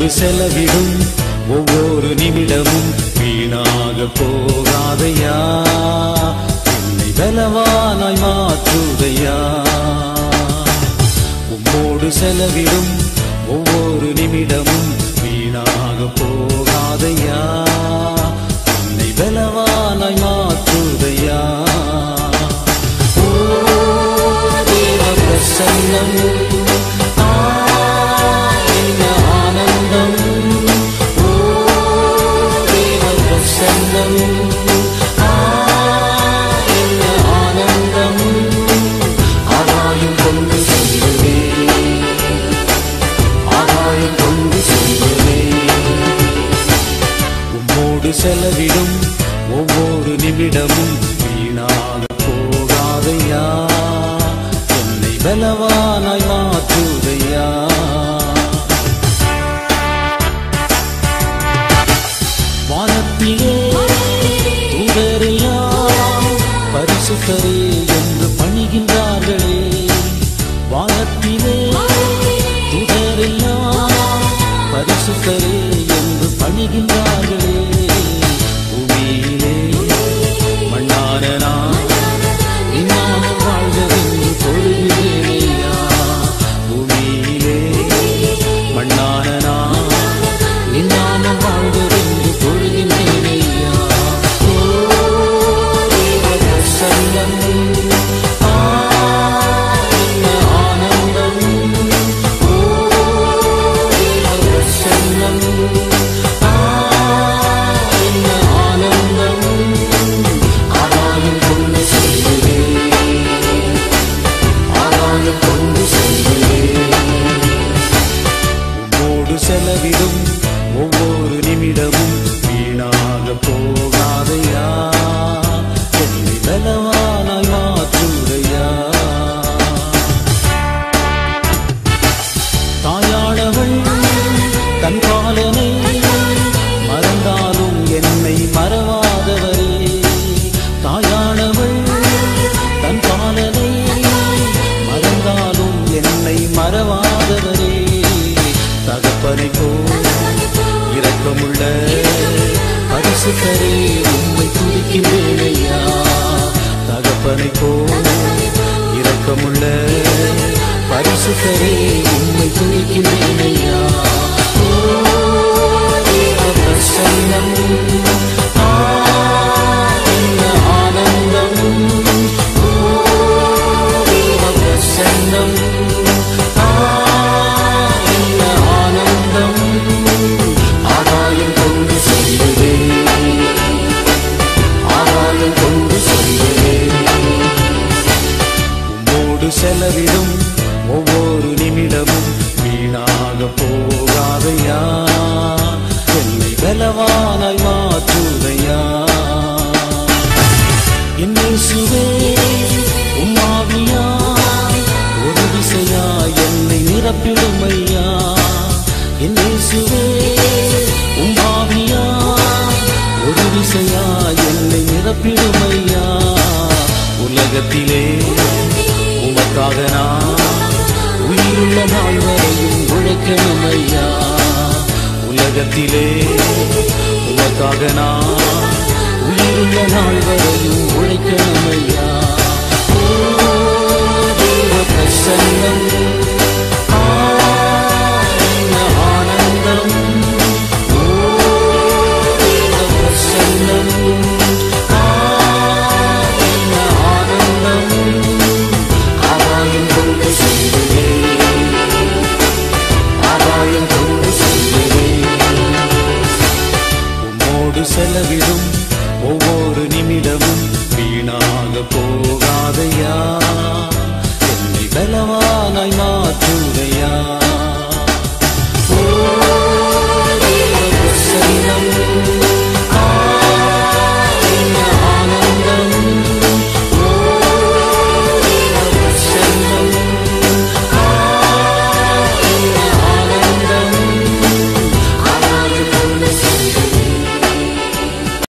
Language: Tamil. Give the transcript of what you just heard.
உம்மோடு செலவிடும் ஒவ்வொரு நிமிடமும் வீணாக போகாதையா என்னை பலவானாய் மாற்றுதையா உம்மோடு செலவிடும் ஒவ்வொரு நிமிடமும் வீணாக போகாதையா என்னை பலவானாய் மாற்றுதையா ஓ தேவ பிரசன்னம் ஆ, என்ன ஆனந்தம் ஓ தேவ பிரசன்னம் ஆ, என்ன ஆனந்தம் ஆதாயம் கொண்டு செல்லுவே ஆதாயம் கொண்டு செல்லுவே உம்மோடு செலவிடும் ஒவ்வொரு நிமிடமும் வீணாக போகாதையா என்னை பலவானாய் மாற்றுதையா வானத்திலே தூதரெல்லாம் பரிசுத்தரே என்று பணிகின்றார்களே வானத்திலே தூதரெல்லாம் பரிசுத்தரே என்று பணிகின்றார்களே பூமியிலே மண்ணான நான் இன்னாமல் வாழ்வதென்று பொழுகிறேனையா பூமியிலே மண்ணான நான் இன்னாமல் வாழ்வதென்று பொழுகின்றேனையா ஓ தேவ பிரசன்னம் ஆ என்ன ஆனந்தம் ஓ தேவ பிரசன்னம் ஆ என்ன ஆனந்தம் ஆதாயம் கொண்டு செல்லுவே ஆதாயம் கொண்டு செல்லுவே உம்மோடு செலவிடும் ஒவ்வொரு நிமிடமும் வீணாக போகாதையா என்னை பலவானாய் மாற்றுதையா தாயாளவள் தன் காலனை மறந்தாலும் என்னை மறவாதவரே தாயாளவள் தன் காலனை மறந்தாலும் என்னை மறவாதவரே தகப்பனை போல் இரக்கமுள்ள பரிசுத்தரே உம்மை துதிக்கின்றேனையா தகப்பனை போல் இரக்கமுள்ள பரிசுத்தரே உம்மை துதிக்கின்றேனையா ஓ தேவ பிரசன்னம் ஆ என்ன ஆனந்தம் ஓ தேவ பிரசன்னம் ஆ என்ன ஆனந்தம் ஆதாயம் கொண்டு செல்லுவே ஆதாயம் கொண்டு செல்லுவே உம்மோடு செலவிடும் ஒவ்வொரு நிமிடமும் வீணாக போகாதையா என்னை பலவானாய் மாற்றுதையா என்னை சுவே உம்மாவியா ஒரு விசையா என்னை நிரப்பிடுமையா என்னை சுவே உம்மாவியா ஒரு விசையா என்னை நிரப்பிடுமையா உலகத்திலே உமக்காக நான் உயிருள்ள நாள் வரையும் உழைக்கணும் ஐயா உலகத்திலே உமக்காக நான் உயிருள்ள நாள் வரையும் உழைக்கணும் ஐயா ஓ, தேவ பிரசன்னம் ஆ, என்ன ஆனந்தம் ஓ, தேவ பிரசன்னம் ஆ, என்ன ஆனந்தம் ஆதாயம் கொண்டு செல்லுவே ஆதாயம் கொண்டு செல்லுவே உம்மோடு செலவிடும் ஒவ்வொரு நிமிடமும் வீணாக போகாதையா என்னை பலவானாய் மாற்றுதையா